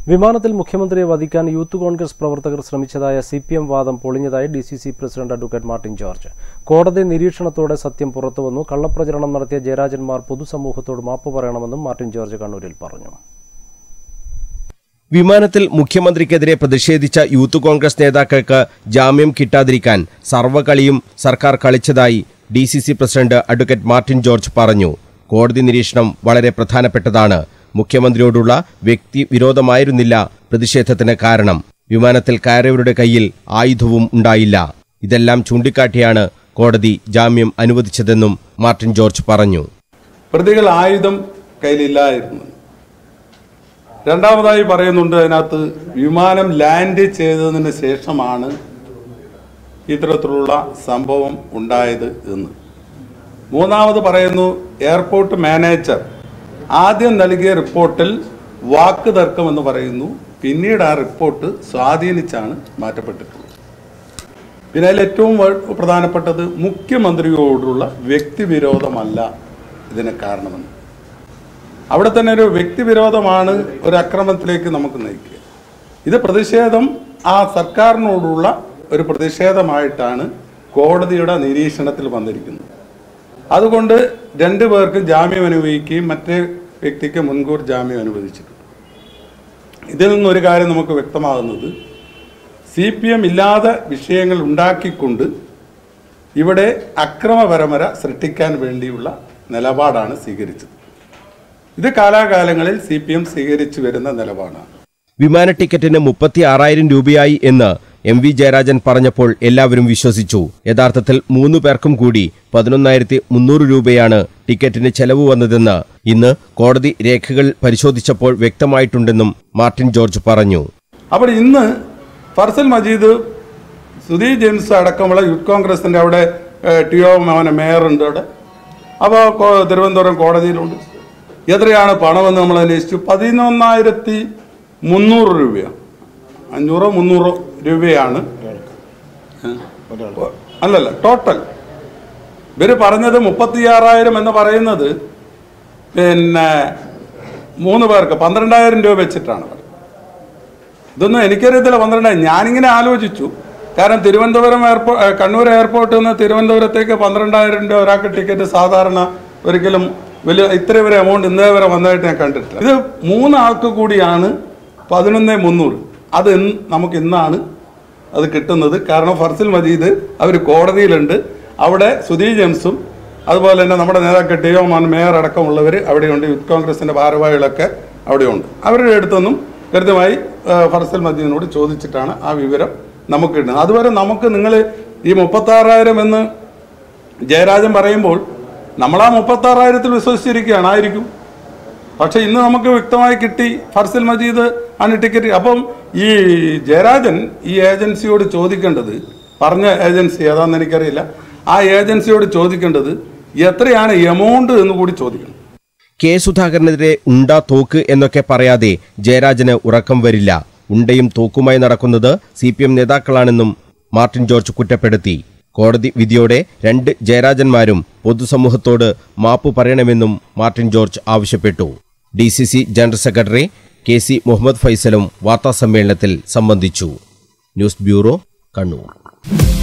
വിമാനത്തിൽ മുഖ്യമന്ത്രിയെ വധിക്കാൻ യൂത്ത് കോൺഗ്രസ് പ്രവർത്തകർ ശ്രമിച്ചതായ സി പി എം വാദം പൊളിഞ്ഞതായി D C C president advocate Martin George കോടതി നിരീക്ഷണത്തോടെ സത്യം പുറത്തുവന്നു കള്ളപ്രചരണം നടത്തിയ ജയരാജന്മാർ പൊതുസമൂഹത്തോട് മാപ്പ് പറയണമെന്നും മാർട്ടിൻ ജോർജ് കണ്ണൂരിൽ പറഞ്ഞു വിമാനത്തിൽ മുഖ്യമന്ത്രിക്കെതിരെ പ്രതിഷേധിച്ച യൂത്ത് കോൺഗ്രസ് നേതാക്കൾക്ക് ജാമ്യം കിട്ടാതിരിക്കാൻ സർവ്വകളിയും സർക്കാർ കളിച്ചതായി D C C president advocate Martin George പറഞ്ഞു കോടതി നിരീക്ഷണം വളരെ പ്രധാനപ്പെട്ടതാണ് മുഖ്യമന്ത്രിയോടുള്ള വ്യക്തി വിരോധമായിരുന്നില്ല പ്രതിഷേധത്തിന് കാരണം വിമാനത്തിൽ കയറിയവരുടെ കയ്യിൽ ആയുധവും ഉണ്ടായില്ല ഇതെല്ലാം ചൂണ്ടിക്കാട്ടിയാണ് കോടതി ജാമ്യം അനുവദിച്ചതെന്നും മാർട്ടിൻ ജോർജ് പറഞ്ഞു പ്രതികൾ ആയുധം കയ്യിലില്ലായിരുന്നു രണ്ടാമതായി പറയുന്നുണ്ട് അതിനകത്ത് വിമാനം ലാൻഡ് ചെയ്തതിന് ശേഷമാണ് ഇത്തരത്തിലുള്ള സംഭവം ഉണ്ടായത് എന്ന് മൂന്നാമത് പറയുന്നു എയർപോർട്ട് മാനേജർ ആദ്യം നൽകിയ റിപ്പോർട്ടിൽ വാക്ക് തർക്കമെന്ന് പറയുന്നു പിന്നീട് ആ റിപ്പോർട്ട് സ്വാധീനിച്ചാണ് മാറ്റപ്പെട്ടിട്ടുള്ളത് പിന്നെ അതിൽ ഏറ്റവും വ- പ്രധാനപ്പെട്ടത് മുഖ്യമന്ത്രിയോടുള്ള വ്യക്തിവിരോധമല്ല ഇതിന് കാരണമെന്ന് അവിടെ തന്നെ ഒരു വ്യക്തിവിരോധമാണ് ഒരു അക്രമത്തിലേക്ക് നമുക്ക് നയിക്കുക ഇത് പ്രതിഷേധം ആ സർക്കാരിനോടുള്ള ഒരു പ്രതിഷേധമായിട്ടാണ് കോടതിയുടെ നിരീക്ഷണത്തിൽ വന്നിരിക്കുന്നത് അതുകൊണ്ട് രണ്ടു പേർക്കും ജാമ്യം അനുഭവിക്കുകയും മറ്റേ വ്യക്തിക്ക് മുൻകൂർ ജാമ്യം അനുവദിച്ചിട്ടുണ്ട് ഇതിൽ നിന്നൊരു കാര്യം നമുക്ക് വ്യക്തമാകുന്നത് സി പി എം ഇല്ലാതെ വിഷയങ്ങൾ ഉണ്ടാക്കിക്കൊണ്ട് ഇവിടെ അക്രമപരമര സൃഷ്ടിക്കാൻ വേണ്ടിയുള്ള നിലപാടാണ് സ്വീകരിച്ചത് ഇത് കാലാകാലങ്ങളിൽ സി പി എം സ്വീകരിച്ചു വരുന്ന നിലപാടാണ് വിമാന ടിക്കറ്റിന് മുപ്പത്തി ആറായിരം രൂപയായി എന്ന് എം വി ജയരാജൻ പറഞ്ഞപ്പോൾ എല്ലാവരും വിശ്വസിച്ചു യഥാർത്ഥത്തിൽ മൂന്നു പേർക്കും കൂടി പതിനൊന്നായിരത്തി മുന്നൂറ് രൂപയാണ് ടിക്കറ്റിന് ചെലവ് വന്നതെന്ന് ഇന്ന് കോടതി രേഖകൾ പരിശോധിച്ചപ്പോൾ വ്യക്തമായിട്ടുണ്ടെന്നും മാർട്ടിൻ ജോർജ് പറഞ്ഞു അപ്പോൾ ഇന്ന് ഫർസൽ മജീദ് സുധീ ജെയിംസ് അടക്കമുള്ള യൂത്ത് കോൺഗ്രസിന്റെ അവിടെ ഏഹ്, ടി ഒ മോനെ മേയറുണ്ട് അവിടെ അപ്പോൾ കോ- തിരുവനന്തപുരം കോടതിയിലുണ്ട് എത്രയാണ് പണമെന്ന് നമ്മൾ അന്വേഷിച്ചു പതിനൊന്നായിരത്തി മുന്നൂറ് രൂപയാണ് അഞ്ഞൂറോ മുന്നൂറോ രൂപയാണ് ഏഹ്? അല്ലല്ല ടോട്ടൽ ഇവർ പറഞ്ഞത് മുപ്പത്തിയാറായിരം എന്ന് പറയുന്നത് പിന്നെ മൂന്ന് പേർക്ക് പന്ത്രണ്ടായിരം രൂപ വെച്ചിട്ടാണ് പറഞ്ഞത് ഇതൊന്നും എനിക്കറിയത്തില്ല പന്ത്രണ്ടായിരം ഞാനിങ്ങനെ ആലോചിച്ചു കാരണം തിരുവനന്തപുരം എയർപോർട്ട് കണ്ണൂർ എയർപോർട്ടിൽ നിന്ന് തിരുവനന്തപുരത്തേക്ക് പന്ത്രണ്ടായിരം രൂപ ഒരാൾക്ക് ടിക്കറ്റ് സാധാരണ ഒരിക്കലും വലിയ ഇത്ര വരെ എമൗണ്ട് ഇന്നേ വരെ വന്നതായിട്ട് ഞാൻ കണ്ടിട്ടില്ല ഇത് മൂന്നാൾക്ക് കൂടിയാണ് പതിനൊന്ന് മുന്നൂറ് അത് ഇന്ന് നമുക്ക് ഇന്നാണ് അത് കിട്ടുന്നത് കാരണം ഫർസിൽ മജീദ് അവർ കോടതിയിലുണ്ട് അവിടെ സുധീ ജെയിംസും അതുപോലെ തന്നെ നമ്മുടെ നേതാക്കൾ ടി ഒ മാൻ മേയർ അടക്കമുള്ളവർ അവിടെയുണ്ട് യൂത്ത് കോൺഗ്രസിന്റെ ഭാരവാഹികളൊക്കെ അവിടെയുണ്ട് അവരുടെ അടുത്തൊന്നും കൃത്യമായി ആ, ഫർസൽ മജീദിനോട് ചോദിച്ചിട്ടാണ് ആ വിവരം നമുക്ക് കിട്ടുന്നത് അതുവരെ നമുക്ക് നിങ്ങൾ ഈ മുപ്പത്താറായിരം എന്ന് ജയരാജൻ പറയുമ്പോൾ നമ്മൾ ആ മുപ്പത്താറായിരത്തിൽ വിശ്വസിച്ചിരിക്കുകയാണ് ആയിരിക്കും പക്ഷെ ഇന്ന് നമുക്ക് വ്യക്തമായി കിട്ടി ഫർസൽ മജീദ് ആണ് ടിക്കറ്റ് അപ്പം ഈ ജയരാജൻ ഈ ഏജൻസിയോട് ചോദിക്കേണ്ടത് പറഞ്ഞ ഏജൻസി ഏതാണെന്ന് എനിക്കറിയില്ല ആ ഏജൻസിയോട് ചോദിക്കേണ്ടത് എത്രയാണ് എമൗണ്ട് എന്ന് കൂടി ചോദിക്കണം കെ സുധാകരനെതിരെ ഉണ്ടാ തോക്ക് എന്നൊക്കെ പറയാതെ ജയരാജന് ഉറക്കം വരില്ല ഉണ്ടയും തോക്കുമായി നടക്കുന്നത് സി പി എം നേതാക്കളാണെന്നും മാർട്ടിൻ ജോർജ് കുറ്റപ്പെടുത്തി കോടതി വിധിയോടെ രണ്ട് ജയരാജന്മാരും പൊതുസമൂഹത്തോട് മാപ്പ് പറയണമെന്നും മാർട്ടിൻ ജോർജ് ആവശ്യപ്പെട്ടു D C C general secretary K C Muhammad ഫൈസലും വാർത്താസമ്മേളനത്തിൽ സംബന്ധിച്ചു ന്യൂസ് ബ്യൂറോ കണ്ണൂർ